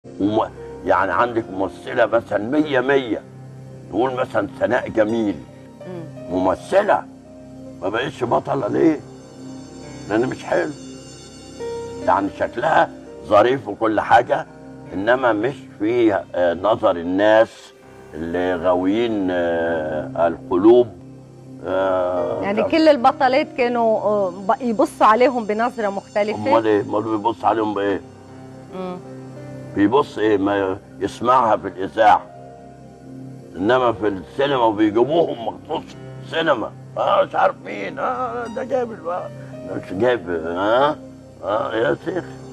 وم... يعني عندك ممثله مثلا مية مية نقول مثلا سناء جميل ممثله ما بقتش بطله ليه؟ لان مش حلو يعني شكلها ظريف وكل حاجه انما مش في آه، نظر الناس اللي غاويين آه، القلوب آه، يعني كل البطلات كانوا آه، ب- يبصوا عليهم بنظره مختلفه امال ايه؟ امال بيبص عليهم بايه؟ مم. بيبص ايه ما يسمعها في الاذاعه انما في السينما بيجيبوهم مخصوص سينما اه مش عارف مين اه ده جايب الو- ده مش جايب اه اه يا شيخ